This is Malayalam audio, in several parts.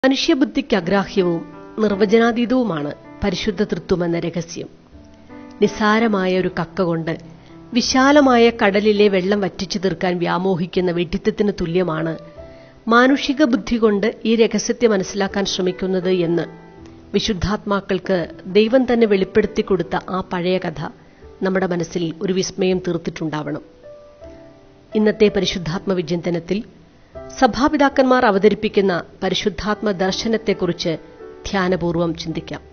മനുഷ്യബുദ്ധിക്ക് അഗ്രാഹ്യവും നിർവചനാതീതവുമാണ് പരിശുദ്ധ തൃത്വമെന്ന രഹസ്യം നിസ്സാരമായ ഒരു കക്ക കൊണ്ട് വിശാലമായ കടലിലെ വെള്ളം വറ്റിച്ചു തീർക്കാൻ വ്യാമോഹിക്കുന്ന വെട്ടിത്തത്തിന് തുല്യമാണ് മാനുഷിക ബുദ്ധി കൊണ്ട് ഈ രഹസ്യത്തെ മനസ്സിലാക്കാൻ ശ്രമിക്കുന്നത് എന്ന് വിശുദ്ധാത്മാക്കൾക്ക് ദൈവം തന്നെ വെളിപ്പെടുത്തി കൊടുത്ത ആ പഴയ കഥ നമ്മുടെ മനസ്സിൽ ഒരു വിസ്മയം തീർത്തിട്ടുണ്ടാവണം ഇന്നത്തെ പരിശുദ്ധാത്മ വിചിന്തനത്തിൽ സഭാപിതാക്കന്മാർ അവതരിപ്പിക്കുന്ന പരിശുദ്ധാത്മ ദർശനത്തെക്കുറിച്ച് ധ്യാനപൂർവം ചിന്തിക്കാം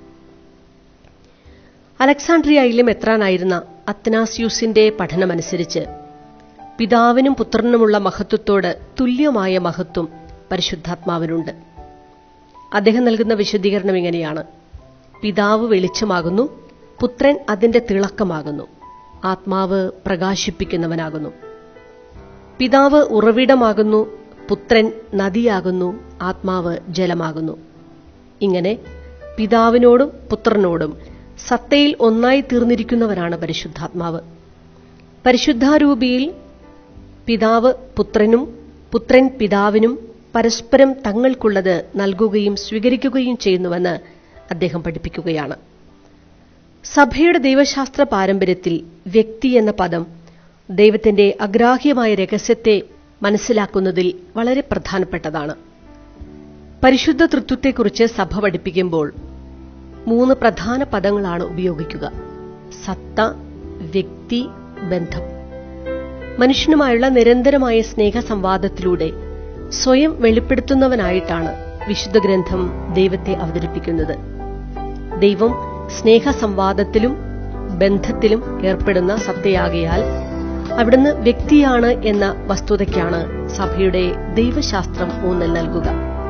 അലക്സാണ്ട്രിയയിലെ മെത്രാനായിരുന്ന അത്തനാസ്യൂസിന്റെ പഠനമനുസരിച്ച് പിതാവിനും പുത്രനുമുള്ള മഹത്വത്തോട് തുല്യമായ മഹത്വം പരിശുദ്ധാത്മാവിനുണ്ട് അദ്ദേഹം നൽകുന്ന വിശദീകരണം ഇങ്ങനെയാണ് പിതാവ് വെളിച്ചമാകുന്നു പുത്രൻ അതിന്റെ തിളക്കമാകുന്നു ആത്മാവ് പ്രകാശിപ്പിക്കുന്നവനാകുന്നു പിതാവ് ഉറവിടമാകുന്നു പുത്രൻ നദിയാകുന്നു ആത്മാവ് ജലമാകുന്നു ഇങ്ങനെ പിതാവിനോടും പുത്രനോടും സത്തയിൽ ഒന്നായി തീർന്നിരിക്കുന്നവരാണ് പരിശുദ്ധാത്മാവ് പരിശുദ്ധാരൂപിയിൽ പിതാവ് പുത്രനും പുത്രൻ പിതാവിനും പരസ്പരം തങ്ങൾക്കുള്ളത് നൽകുകയും സ്വീകരിക്കുകയും ചെയ്യുന്നുവെന്ന് അദ്ദേഹം പഠിപ്പിക്കുകയാണ് സഭയുടെ ദൈവശാസ്ത്ര പാരമ്പര്യത്തിൽ വ്യക്തി എന്ന പദം ദൈവത്തിന്റെ അഗ്രാഹ്യമായ രഹസ്യത്തെ മനസ്സിലാക്കുന്നതിൽ വളരെ പ്രധാനപ്പെട്ടതാണ് പരിശുദ്ധ തൃത്വത്തെക്കുറിച്ച് സഭ പഠിപ്പിക്കുമ്പോൾ മൂന്ന് പ്രധാന പദങ്ങളാണ് ഉപയോഗിക്കുക സത്ത വ്യക്തി ബന്ധം മനുഷ്യനുമായുള്ള നിരന്തരമായ സ്നേഹസംവാദത്തിലൂടെ സ്വയം വെളിപ്പെടുത്തുന്നവനായിട്ടാണ് വിശുദ്ധ ഗ്രന്ഥം ദൈവത്തെ അവതരിപ്പിക്കുന്നത് ദൈവം സ്നേഹസംവാദത്തിലും ബന്ധത്തിലും ഏർപ്പെടുന്ന സത്തയാകയാൽ അവിടുന്ന് വ്യക്തിയാണ് എന്ന വസ്തുതയ്ക്കാണ് സഭയുടെ ദൈവശാസ്ത്രം ഊന്നൽ നൽകുക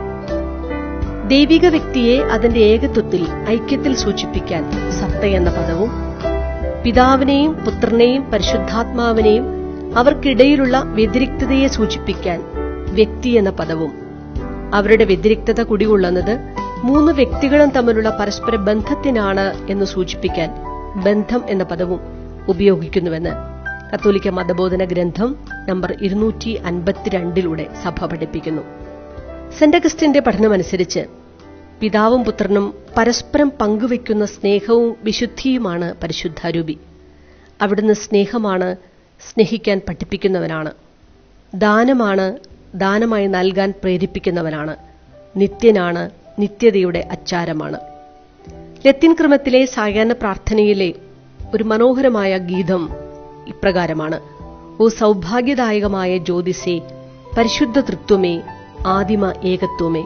ദൈവിക വ്യക്തിയെ അതിന്റെ ഏകത്വത്തിൽ ഐക്യത്തിൽ സൂചിപ്പിക്കാൻ സത്ത എന്ന പദവും പിതാവിനെയും പുത്രനെയും പരിശുദ്ധാത്മാവിനെയും അവർക്കിടയിലുള്ള വ്യതിരിക്തതയെ സൂചിപ്പിക്കാൻ വ്യക്തി എന്ന പദവും അവരുടെ വ്യതിരിക്തത കുടികൊള്ളുന്നത് മൂന്ന് വ്യക്തികളും തമ്മിലുള്ള പരസ്പര ബന്ധത്തിനാണ് എന്ന് സൂചിപ്പിക്കാൻ ബന്ധം എന്ന പദവും ഉപയോഗിക്കുന്നുവെന്ന് കത്തോലിക്ക മതബോധന ഗ്രന്ഥം നമ്പർ ഇരുന്നൂറ്റി അൻപത്തിരണ്ടിലൂടെ സഭ പഠിപ്പിക്കുന്നു സെന്റ് അഗസ്റ്റിന്റെ പഠനമനുസരിച്ച് പിതാവും പുത്രനും പരസ്പരം പങ്കുവയ്ക്കുന്ന സ്നേഹവും വിശുദ്ധിയുമാണ് പരിശുദ്ധാരൂപി അവിടുന്ന് സ്നേഹമാണ് സ്നേഹിക്കാൻ പഠിപ്പിക്കുന്നവനാണ് ദാനമാണ് ദാനമായി നൽകാൻ പ്രേരിപ്പിക്കുന്നവനാണ് നിത്യനാണ് നിത്യതയുടെ അച്ചാരമാണ് ലത്തിൻ ക്രമത്തിലെ സായാഹ്ന പ്രാർത്ഥനയിലെ ഒരു മനോഹരമായ ഗീതം ഇപ്രകാരമാണ് ഓ സൗഭാഗ്യദായകമായ ജ്യോതിസേ പരിശുദ്ധ തൃത്വമേ ആദിമ ഏകത്വമേ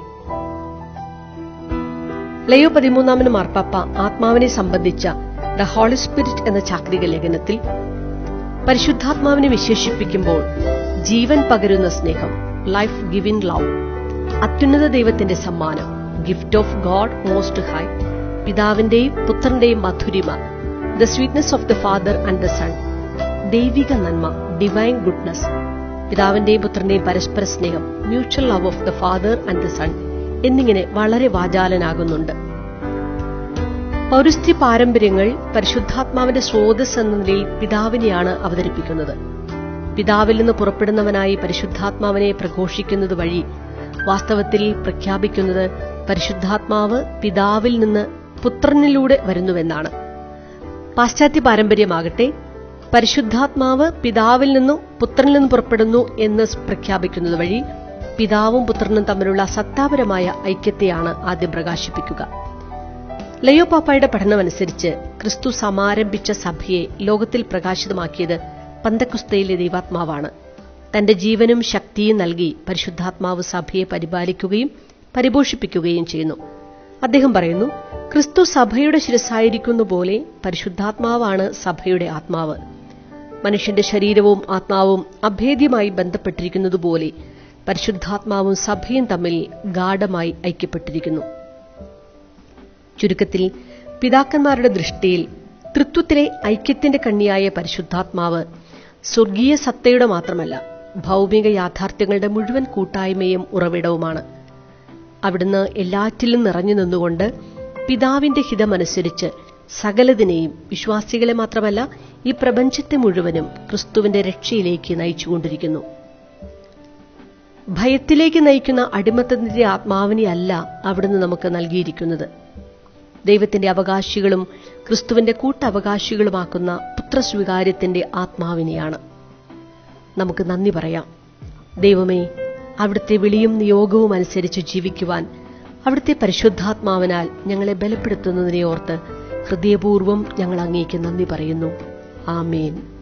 ലയോ പതിമൂന്നാമന് മാർപ്പാപ്പ ആത്മാവിനെ സംബന്ധിച്ച ദ ഹോളി സ്പിരിറ്റ് എന്ന ചാക്രിക ലേഖനത്തിൽ പരിശുദ്ധാത്മാവിനെ വിശേഷിപ്പിക്കുമ്പോൾ ജീവൻ പകരുന്ന സ്നേഹം ലൈഫ് ഗിവിൻ ലവ് അത്യുന്നത ദൈവത്തിന്റെ സമ്മാനം gift of God most high പിതാവിന്റെയും പുത്രന്റെയും മധുരിമ the sweetness of the father and the son ദൈവിക നന്മ ഡിവൈൻ ഗുഡ്നസ് പിതാവിന്റെയും പുത്രന്റെയും പരസ്പര സ്നേഹം mutual love of the father and the son എന്നിങ്ങനെ വളരെ വാചാലനാകുന്നുണ്ട് പൗരസ്ത്യ പാരമ്പര്യങ്ങൾ പരിശുദ്ധാത്മാവിന്റെ സ്രോതസ് എന്ന നിലയിൽ പിതാവിനെയാണ് അവതരിപ്പിക്കുന്നത് പിതാവിൽ നിന്ന് പുറപ്പെടുന്നവനായി പരിശുദ്ധാത്മാവിനെ പ്രഘോഷിക്കുന്നത് വഴി വാസ്തവത്തിൽ പ്രഖ്യാപിക്കുന്നത് പരിശുദ്ധാത്മാവ് പിതാവിൽ നിന്ന് പുത്രനിലൂടെ വരുന്നുവെന്നാണ് പാശ്ചാത്യ പാരമ്പര്യമാകട്ടെ പരിശുദ്ധാത്മാവ് പിതാവിൽ നിന്നും പുത്രനിൽ നിന്നും പുറപ്പെടുന്നു എന്ന് പ്രഖ്യാപിക്കുന്നത് വഴി പിതാവും പുത്രനും തമ്മിലുള്ള സത്താപരമായ ഐക്യത്തെയാണ് ആദ്യം പ്രകാശിപ്പിക്കുക ലയോ പാപ്പായുടെ പഠനമനുസരിച്ച് ക്രിസ്തു സമാരംഭിച്ച സഭയെ ലോകത്തിൽ പ്രകാശിതമാക്കിയത് പന്തക്കുസ്തയിലെ ദൈവാത്മാവാണ് തന്റെ ജീവനും ശക്തിയും നൽകി പരിശുദ്ധാത്മാവ് സഭയെ പരിപാലിക്കുകയും പരിപോഷിപ്പിക്കുകയും ചെയ്യുന്നു അദ്ദേഹം പറയുന്നു ക്രിസ്തു സഭയുടെ ശിരസായിരിക്കുന്ന പോലെ പരിശുദ്ധാത്മാവാണ് സഭയുടെ ആത്മാവ് മനുഷ്യന്റെ ശരീരവും ആത്മാവും അഭേദ്യമായി ബന്ധപ്പെട്ടിരിക്കുന്നതുപോലെ പരിശുദ്ധാത്മാവും സഭയും തമ്മിൽ ഗാഠമായി ഐക്യപ്പെട്ടിരിക്കുന്നു ചുരുക്കത്തിൽ പിതാക്കന്മാരുടെ ദൃഷ്ടിയിൽ തൃത്വത്തിലെ ഐക്യത്തിന്റെ കണ്ണിയായ പരിശുദ്ധാത്മാവ് സ്വർഗീയ സത്തയുടെ മാത്രമല്ല ഭൗമിക യാഥാർത്ഥ്യങ്ങളുടെ മുഴുവൻ കൂട്ടായ്മയും ഉറവിടവുമാണ് അവിടുന്ന് എല്ലാറ്റിലും നിറഞ്ഞു നിന്നുകൊണ്ട് പിതാവിന്റെ ഹിതമനുസരിച്ച് സകലതിനെയും വിശ്വാസികളെ മാത്രമല്ല ഈ പ്രപഞ്ചത്തെ മുഴുവനും ക്രിസ്തുവിന്റെ രക്ഷയിലേക്ക് നയിച്ചുകൊണ്ടിരിക്കുന്നു ഭയത്തിലേക്ക് നയിക്കുന്ന അടിമത്തത്തിന്റെ ആത്മാവിനെയല്ല അവിടുന്ന് നമുക്ക് നൽകിയിരിക്കുന്നത് ദൈവത്തിന്റെ അവകാശികളും ക്രിസ്തുവിന്റെ കൂട്ടവകാശികളുമാക്കുന്ന പുത്രസ്വീകാര്യത്തിന്റെ ആത്മാവിനെയാണ് നമുക്ക് നന്ദി പറയാം ദൈവമേ അവിടുത്തെ വിളിയും നിയോഗവും അനുസരിച്ച് ജീവിക്കുവാൻ അവിടുത്തെ പരിശുദ്ധാത്മാവിനാൽ ഞങ്ങളെ ബലപ്പെടുത്തുന്നതിനെ ഓർത്ത് ഹൃദയപൂർവ്വം ഞങ്ങൾ അങ്ങേക്ക് നന്ദി പറയുന്നു ആമേൻ